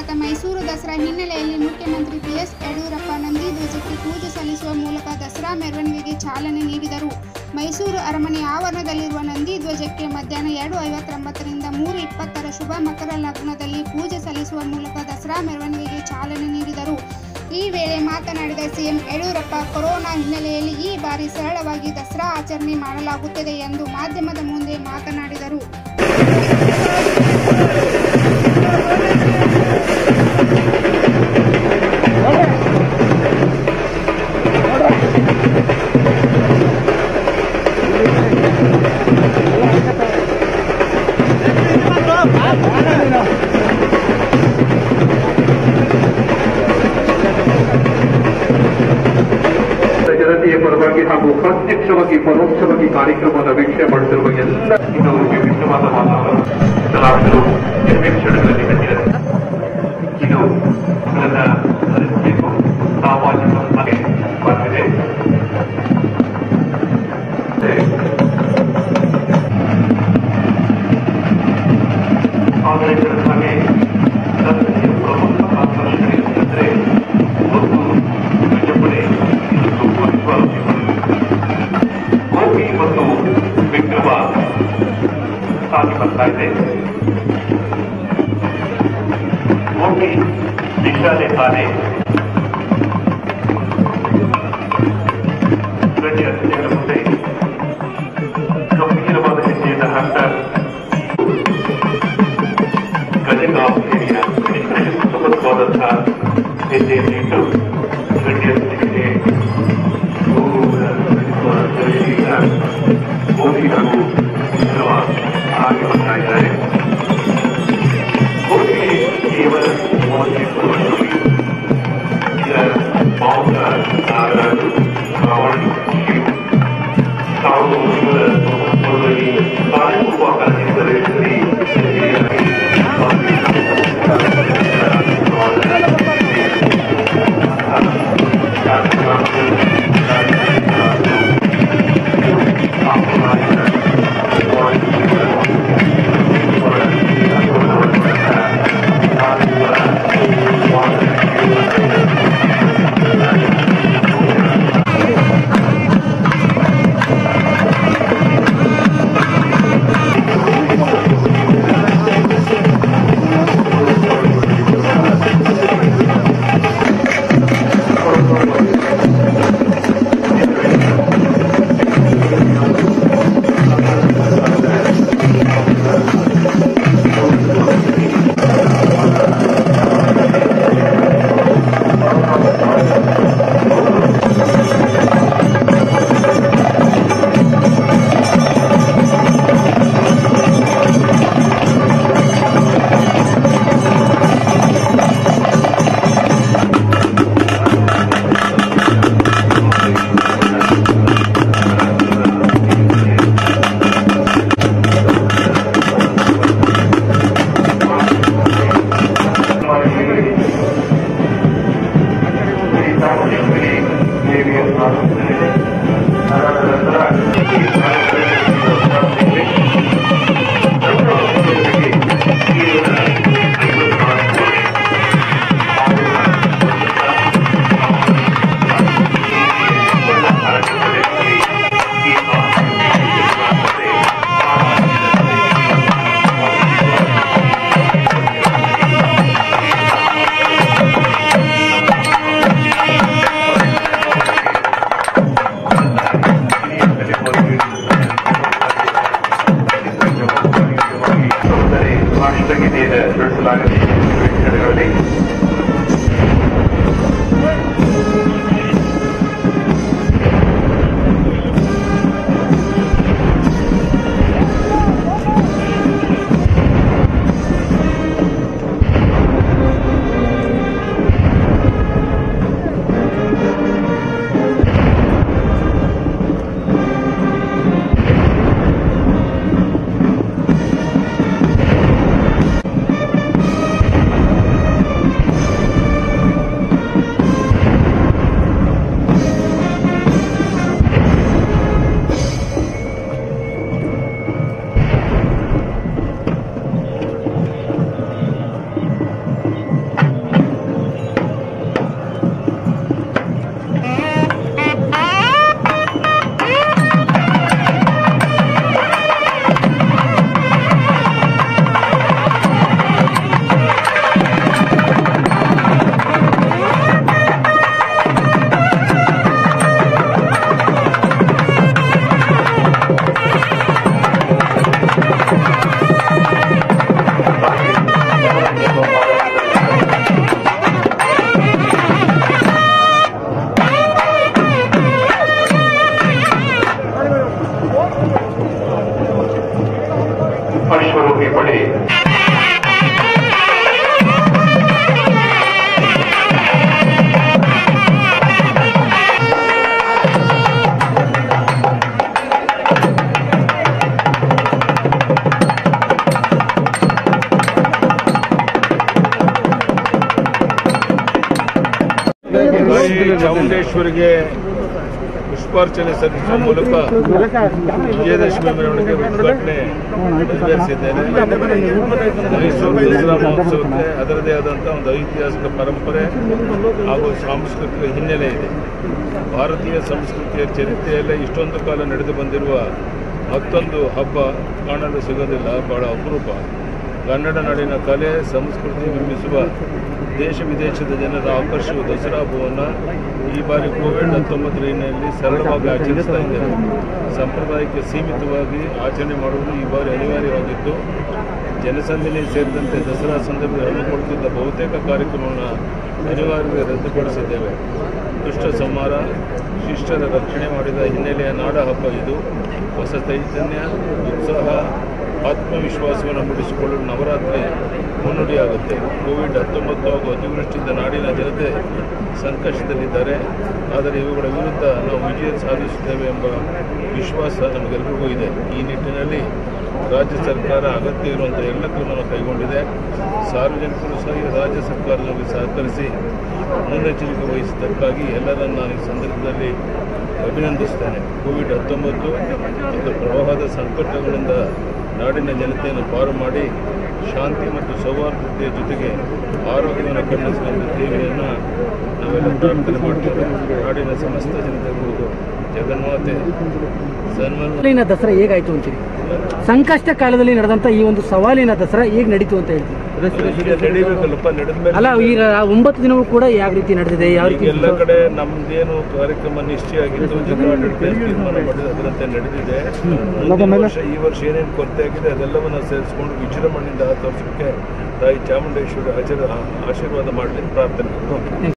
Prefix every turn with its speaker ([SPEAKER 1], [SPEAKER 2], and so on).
[SPEAKER 1] ಖ್ಯಾತ ಮೈಸೂರು ದಸರಾ ಹಿನ್ನೆಲೆಯಲ್ಲಿ ಮುಖ್ಯಮಂತ್ರಿ ಬಿಎಸ್ ಯಡಿಯೂರಪ್ಪ ನಂದಿ ಧ್ವಜಕ್ಕೆ ಪೂಜೆ ಸಲ್ಲಿಸುವ ಮೂಲಕ ದಸರಾ ಮೆರವಣಿಗೆಗೆ ಚಾಲನೆ ನೀಡಿದರು ಮೈಸೂರು ಅರಮನೆ ಆವರಣದಲ್ಲಿರುವ ನಂದಿ ಧ್ವಜಕ್ಕೆ ಮಧ್ಯಾಹ್ನ ಎರಡು ಐವತ್ತೊಂಬತ್ತರಿಂದ ಮೂರು ಇಪ್ಪತ್ತರ ಶುಭ ಮಕರ ಲಗ್ನದಲ್ಲಿ ಪೂಜೆ ಸಲ್ಲಿಸುವ ಮೂಲಕ ದಸರಾ ಮೆರವಣಿಗೆಗೆ ಚಾಲನೆ ನೀಡಿದರು ಈ ವೇಳೆ ಮಾತನಾಡಿದ ಸಿಎಂ ಯಡಿಯೂರಪ್ಪ ಕೊರೋನಾ ಹಿನ್ನೆಲೆಯಲ್ಲಿ ಈ ಬಾರಿ ಸರಳವಾಗಿ ದಸರಾ ಆಚರಣೆ ಮಾಡಲಾಗುತ್ತದೆ ಎಂದು ಮಾಧ್ಯಮದ ಮುಂದೆ ಮಾತನಾಡಿದರು
[SPEAKER 2] ಜನತೆಯ ಪರವಾಗಿ ಹಾಗೂ ಪ್ರತ್ಯಕ್ಷವಾಗಿ ಪರೋಕ್ಷವಾಗಿ ಕಾರ್ಯಕ್ರಮದ ವೀಕ್ಷಣೆ ಮಾಡುತ್ತಿರುವ ಎಲ್ಲ ಇದು ವಿಭಿನ್ನವಾದ ವಾತಾವರಣ ಕಲಾವಿದರು ಕೆಲವೇ ಕ್ಷಣಗಳಲ್ಲಿ ಕಂಡಿದ್ದಾರೆ ಇದು ನನ್ನ ಅನಿಸಿಕೆಗೂ ಸಾಮಾಜಿಕ ಮನೆ ಬಂದಿದೆ ಆದರೆ ನಮಗೆ ದಸರೆಯ ಪ್ರಮುಖ ಆಕರ್ಷಣೆ ಎಂದರೆ ಒಂದು ವಿಜೃಂಭಣೆ ಇನ್ನೊಂದು ವಿಶ್ವಾಸ ಗೋಪಿ ಮತ್ತು ವಿಕ್ರಮ ಸಾಗಿ ಬರ್ತಾ ಇದೆ ಗೋಪಿ ದಿಶಾನೆ ತಾನೆ ಗಣ್ಯ ಅತಿಥಿಗಳ ಮುಂದೆ ಗಂಭೀರವಾದ ಹೆಜ್ಜೆಯನ್ನು ಹಾಕ್ತಾ ಗಜಗಾಂಭೀರ್ಯ ಸುಮಧವಾದಂತಹ ಹೆಜ್ಜೆಯನ್ನು ಇಟ್ಟು ಗಣ್ಯ ಅತಿಥಿಗಳಿಗೆ ಗೋಪಿ ಹಾಗೂ ವಿಕ್ರಮ ಆಗಿ ಬರ್ತಾ ಇದ್ದಾರೆ ಗೋಪಿ ಕೇವಲ ಮೂವತ್ತೆಂಟು ವರ್ಷಗಳು ಇದರ ಮೌನ ನಾಗರಾಜು ರಾವಣ ಶಿವ ಸಾವಿರದ ಒಂಬೈನೂರ ತೊಂಬತ್ತೊಂದರಲ್ಲಿ ಕಾರ್ಯಪೂರ್ವಕ ನಿರ್ವಹಿಸಿ
[SPEAKER 3] ¡Vamos!
[SPEAKER 2] ವಿಶ್ವರೂಪಿ ಪಡೆ
[SPEAKER 3] ತಾಯಿ ಚಾಮುಂಡೇಶ್ವರಿಗೆ ಪುಷ್ಪಾರ್ಚನೆ ಸಲ್ಲಿಸುವ ಮೂಲಕ ವಿಜಯದಶಮಿ ಮೆರವಣಿಗೆ ಉದ್ಘಾಟನೆ ನೆರವೇರಿಸಿದ್ದೇನೆ ಮೈಸೂರು ದಸರಾ ಮಹೋತ್ಸವಕ್ಕೆ ಅದರದೇ ಆದಂಥ ಒಂದು ಐತಿಹಾಸಿಕ ಪರಂಪರೆ ಹಾಗೂ ಸಾಂಸ್ಕೃತಿಕ ಹಿನ್ನೆಲೆ ಇದೆ ಭಾರತೀಯ ಸಂಸ್ಕೃತಿಯ ಚರಿತ್ರೆಯಲ್ಲೇ ಇಷ್ಟೊಂದು ಕಾಲ ನಡೆದು ಬಂದಿರುವ ಮತ್ತೊಂದು ಹಬ್ಬ ಕಾಣಲು ಸಿಗೋದಿಲ್ಲ ಬಹಳ ಅಪರೂಪ ಕನ್ನಡ ನಾಡಿನ ಕಲೆ ಸಂಸ್ಕೃತಿ ಬಿಂಬಿಸುವ ದೇಶ ವಿದೇಶದ ಜನರ ಆಕರ್ಷಿಸುವ ದಸರಾ ಹಬ್ಬವನ್ನು ಈ ಬಾರಿ ಕೋವಿಡ್ ಹತ್ತೊಂಬತ್ತರ ಹಿನ್ನೆಲೆಯಲ್ಲಿ ಸರಳವಾಗಿ ಆಚರಿಸ್ತಾ ಇದ್ದೇವೆ ಸಂಪ್ರದಾಯಕ್ಕೆ ಸೀಮಿತವಾಗಿ ಆಚರಣೆ ಮಾಡುವುದು ಈ ಬಾರಿ ಅನಿವಾರ್ಯವಾಗಿದ್ದು ಜನಸಂದಣಿ ಸೇರಿದಂತೆ ದಸರಾ ಸಂದರ್ಭದಲ್ಲಿ ಹಮ್ಮಿಕೊಳ್ಳುತ್ತಿದ್ದ ಬಹುತೇಕ ಕಾರ್ಯಕ್ರಮವನ್ನು ಅನಿವಾರ್ಯವಾಗಿ ರದ್ದುಪಡಿಸಿದ್ದೇವೆ ದುಷ್ಟ ಸಂಹಾರ ಶಿಷ್ಟರ ರಕ್ಷಣೆ ಮಾಡಿದ ಹಿನ್ನೆಲೆಯ ನಾಡ ಹಬ್ಬ ಇದು ಹೊಸ ಚೈತನ್ಯ ಉತ್ಸಾಹ ಆತ್ಮವಿಶ್ವಾಸವನ್ನು ಮೂಡಿಸಿಕೊಳ್ಳಲು ನವರಾತ್ರಿ ಮುನ್ನುಡಿಯಾಗುತ್ತೆ ಕೋವಿಡ್ ಹತ್ತೊಂಬತ್ತು ಹಾಗೂ ಅತಿವೃಷ್ಟಿಯಿಂದ ನಾಡಿನ ಜನತೆ ಸಂಕಷ್ಟದಲ್ಲಿದ್ದಾರೆ ಆದರೆ ಇವುಗಳ ವಿರುದ್ಧ ನಾವು ವಿಜಯ ಸಾಧಿಸುತ್ತೇವೆ ಎಂಬ ವಿಶ್ವಾಸ ನಮಗೆಲ್ಲರಿಗೂ ಇದೆ ಈ ನಿಟ್ಟಿನಲ್ಲಿ ರಾಜ್ಯ ಸರ್ಕಾರ ಅಗತ್ಯ ಇರುವಂಥ ಎಲ್ಲ ಕ್ರಮವನ್ನು ಕೈಗೊಂಡಿದೆ ಸಾರ್ವಜನಿಕರು ಸಹ ಈ ರಾಜ್ಯ ಸರ್ಕಾರದಲ್ಲಿ ಸಹಕರಿಸಿ ಮುನ್ನೆಚ್ಚರಿಕೆ ವಹಿಸಿದ್ದಕ್ಕಾಗಿ ಎಲ್ಲರನ್ನು ನಾನು ಈ ಸಂದರ್ಭದಲ್ಲಿ ಅಭಿನಂದಿಸ್ತೇನೆ ಕೋವಿಡ್ ಹತ್ತೊಂಬತ್ತು ಮತ್ತು ಪ್ರವಾಹದ ಸಂಕಟಗಳಿಂದ ನಾಡಿನ ಜನತೆಯನ್ನು ಪಾರು ಮಾಡಿ ಶಾಂತಿ ಮತ್ತು ಸೌಹಾರ್ದತೆಯ ಜೊತೆಗೆ ಆರೋಗ್ಯವನ್ನು ಕರುಣಿಸುವಂಥ ದೇವಿಯನ್ನು ನಾವೆಲ್ಲ ಪ್ರಾರ್ಥನೆ ಮಾಡ್ತೇವೆ ನಾಡಿನ ಸಮಸ್ತ ಜನತೆಗೂ ಜಗನ್ಮಾತೆ ಸನ್ಮಾನ
[SPEAKER 4] ಸವಾಲಿನ ದಸರಾ ಹೇಗಾಯ್ತು ಅಂತೀರಿ ಸಂಕಷ್ಟ ಕಾಲದಲ್ಲಿ ನಡೆದಂತ ಈ ಒಂದು ಸವಾಲಿನ ದಸರಾ ಹೇಗೆ ನಡೀತು ಅಂತ ಹೇಳ್ತೀವಿ
[SPEAKER 3] ಈಗ ನಡೀಬೇಕಲ್ಲಪ್ಪ ನಡೆದ ಮೇಲೆ
[SPEAKER 4] ಅಲ್ಲ ಈಗ ಒಂಬತ್ತು ದಿನವೂ ಕೂಡ ಯಾವ ರೀತಿ ನಡೆದಿದೆ ಯಾವ
[SPEAKER 3] ಈಗ
[SPEAKER 4] ರೀತಿ
[SPEAKER 3] ಎಲ್ಲ ಕಡೆ ನಮ್ದೇನು ಕಾರ್ಯಕ್ರಮ ನಿಶ್ಚಯ ಆಗಿತ್ತು ಜಿಲ್ಲಾಡಳಿತ ಏನ್ ತೀರ್ಮಾನ ಮಾಡಿದೆ ಅದರಂತೆ ನಡೆದಿದೆ ಮುಂದಿನ ವರ್ಷ ಈ ವರ್ಷ ಏನೇನು ಕೊರತೆ ಆಗಿದೆ ಅದೆಲ್ಲವನ್ನ ಸೇರಿಸ್ಕೊಂಡು ವಿಜೃಂಭಣೆಯಿಂದ ಆಚರಿಸೋಕ್ಕೆ ತಾಯಿ ಚಾಮುಂಡೇಶ್ವರಿ ಆಚರ ಆಶೀರ್ವಾದ ಮಾಡಲಿ ಪ್ರಾರ್ಥನೆ